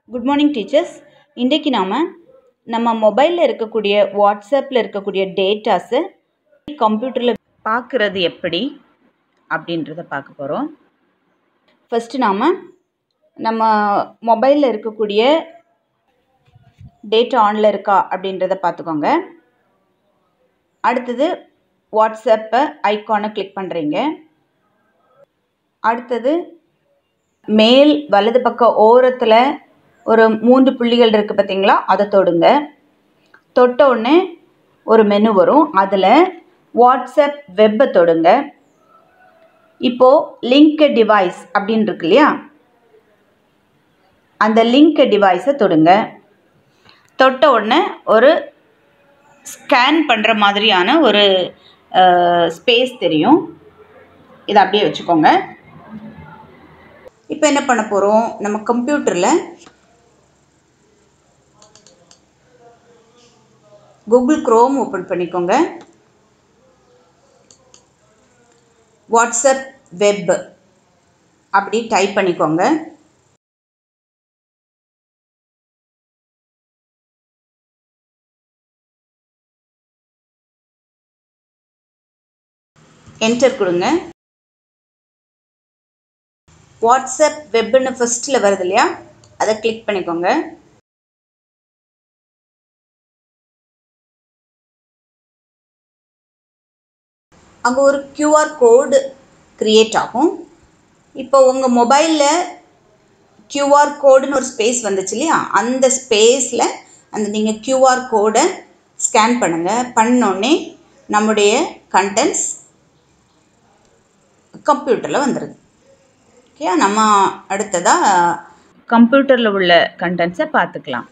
Good morning teachers இன்றைக்கு நாம் நம்ம மொபைலில் இருக்கக்கூடிய வாட்ஸ்அப்பில் இருக்கக்கூடிய டேட்டாஸை கம்ப்யூட்டரில் பார்க்குறது எப்படி அப்படின்றத பார்க்க போகிறோம் ஃபஸ்ட்டு நாம் நம்ம மொபைலில் இருக்கக்கூடிய டேட்டா ஆனில் இருக்கா அப்படின்றத பார்த்துக்கோங்க அடுத்தது வாட்ஸ்அப்பை ஐக்கானை கிளிக் பண்ணுறீங்க அடுத்தது மேல் வலது பக்க ஓரத்தில் ஒரு மூன்று புள்ளிகள் இருக்குது பார்த்தீங்களா அதை தொடுங்க தொட்ட உடனே ஒரு மெனு வரும் அதில் வாட்ஸ்அப் வெப்பை தொடுங்க இப்போது லிங்க் டிவைஸ் அப்படின்னு இருக்கு இல்லையா அந்த லிங்க் டிவைஸை தொடுங்க தொட்ட உடனே ஒரு ஸ்கேன் பண்ணுற மாதிரியான ஒரு ஸ்பேஸ் தெரியும் இதை அப்படியே வச்சுக்கோங்க இப்போ என்ன பண்ண போகிறோம் நம்ம கம்ப்யூட்டரில் கூகுள் க்ரோம் ஓப்பன் பண்ணிக்கோங்க வாட்ஸ்அப் வெப் அப்படி டைப் பண்ணிக்கோங்க என்டர் கொடுங்க வாட்ஸ்அப் வெப்னு ஃபஸ்ட்டில் வருது இல்லையா அதை கிளிக் பண்ணிக்கோங்க அங்கே ஒரு க்யூஆர் கோடு க்ரியேட் ஆகும் இப்போ உங்கள் மொபைலில் க்யூஆர் கோடுன்னு ஒரு ஸ்பேஸ் வந்துச்சு இல்லையா அந்த ஸ்பேஸில் அந்த நீங்கள் க்யூஆர் கோடை ஸ்கேன் பண்ணுங்கள் பண்ணோடனே நம்முடைய கண்டென்ட்ஸ் கம்ப்யூட்டரில் வந்துடுது ஓகே நம்ம அடுத்ததாக கம்ப்யூட்டரில் உள்ள கண்டென்ட்ஸை பார்த்துக்கலாம்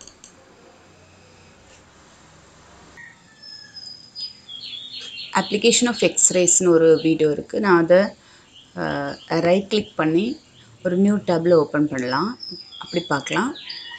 அப்ளிகேஷன் ஆஃப் எக்ஸ்ரேஸ்னு ஒரு வீடியோ இருக்குது நான் அதை ரைட் கிளிக் பண்ணி ஒரு நியூ டேப்பில் ஓப்பன் பண்ணலாம் அப்படி பார்க்கலாம்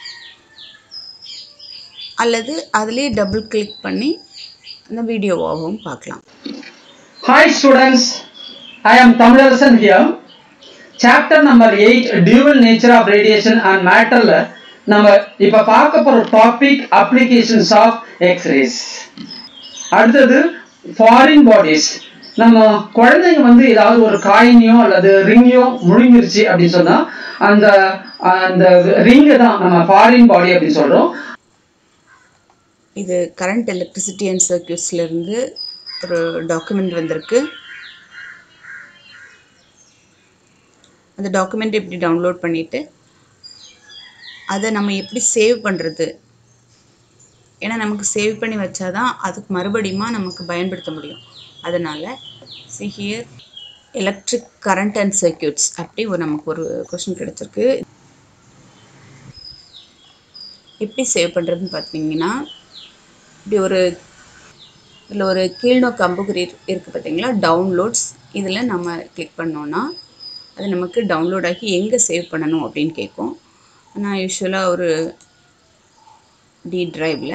அல்லது அதுலேயே டபுள் கிளிக் பண்ணி அந்த வீடியோவாகவும் பார்க்கலாம் Hi students, I am Tamilarasan here. Chapter number 8 Dual Nature of Radiation and Matterல நம்ம இப்ப பார்க்க போற டாபிக் அப்ளிகேஷன்ஸ் ஆஃப் எக்ஸ்ரேஸ் அடுத்தது ஃபாரின் பாடிஸ் நம்ம குழந்தைங்க வந்து ஏதாவது ஒரு காயினையோ அல்லது ரிங்கையோ முழுங்கிருச்சு அப்படின்னு சொன்னா அந்த அந்த ரிங்கை தான் நம்ம ஃபாரின் பாடி அப்படின்னு சொல்றோம் இது கரண்ட் எலக்ட்ரிசிட்டி அண்ட் சர்க்கியூட்ஸ்லேருந்து ஒரு டாக்குமெண்ட் வந்திருக்கு அந்த டாக்குமெண்ட் எப்படி டவுன்லோட் பண்ணிவிட்டு அதை நம்ம எப்படி சேவ் பண்ணுறது ஏன்னா நமக்கு சேவ் பண்ணி வச்சாதான் அதுக்கு மறுபடியுமா நமக்கு பயன்படுத்த முடியும் அதனால் see here electric current and circuits அப்படி ஒரு நமக்கு ஒரு கொஷின் கிடச்சிருக்கு எப்படி சேவ் பண்ணுறதுன்னு பார்த்தீங்கன்னா இப்படி ஒரு இதில் ஒரு கீழ்நோக்கு அம்புக்குறி இருக்குது பார்த்தீங்களா டவுன்லோட்ஸ் இதில் நம்ம கிளிக் பண்ணோன்னா அது நமக்கு டவுன்லோட் ஆகி எங்கே சேவ் பண்ணணும் அப்படின்னு கேட்கும் நான் யூஸ்வலாக ஒரு டி ட்ரைவில்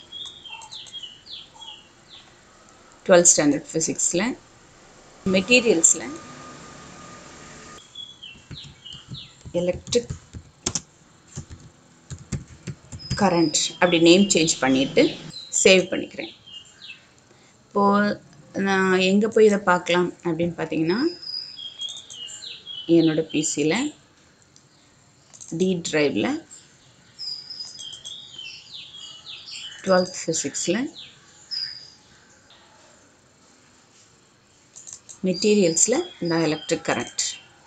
டுவெல்த் ஸ்டாண்டர்ட் ஃபிசிக்ஸில் மெட்டீரியல்ஸில் எலக்ட்ரிக் கரண்ட் அப்படி நேம் சேஞ்ச் பண்ணிவிட்டு சேவ் பண்ணிக்கிறேன் இப்போது நான் எங்கே போய் இதை பார்க்கலாம் அப்படின்னு பார்த்தீங்கன்னா என்னோடய பிசியில் டி ட்ரைவில் டுவெல்த் ஃபிசிக்ஸில் மெட்டீரியல்ஸில் இந்த எலக்ட்ரிக் கரண்ட்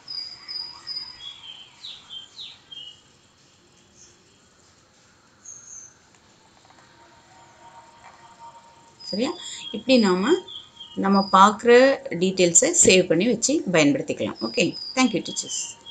சரியா இப்படி நாம் நம்ம பார்க்குற டீட்டெயில்ஸை சேவ் பண்ணி வச்சு பயன்படுத்திக்கலாம் ஓகே தேங்க்யூ டீச்சர்ஸ்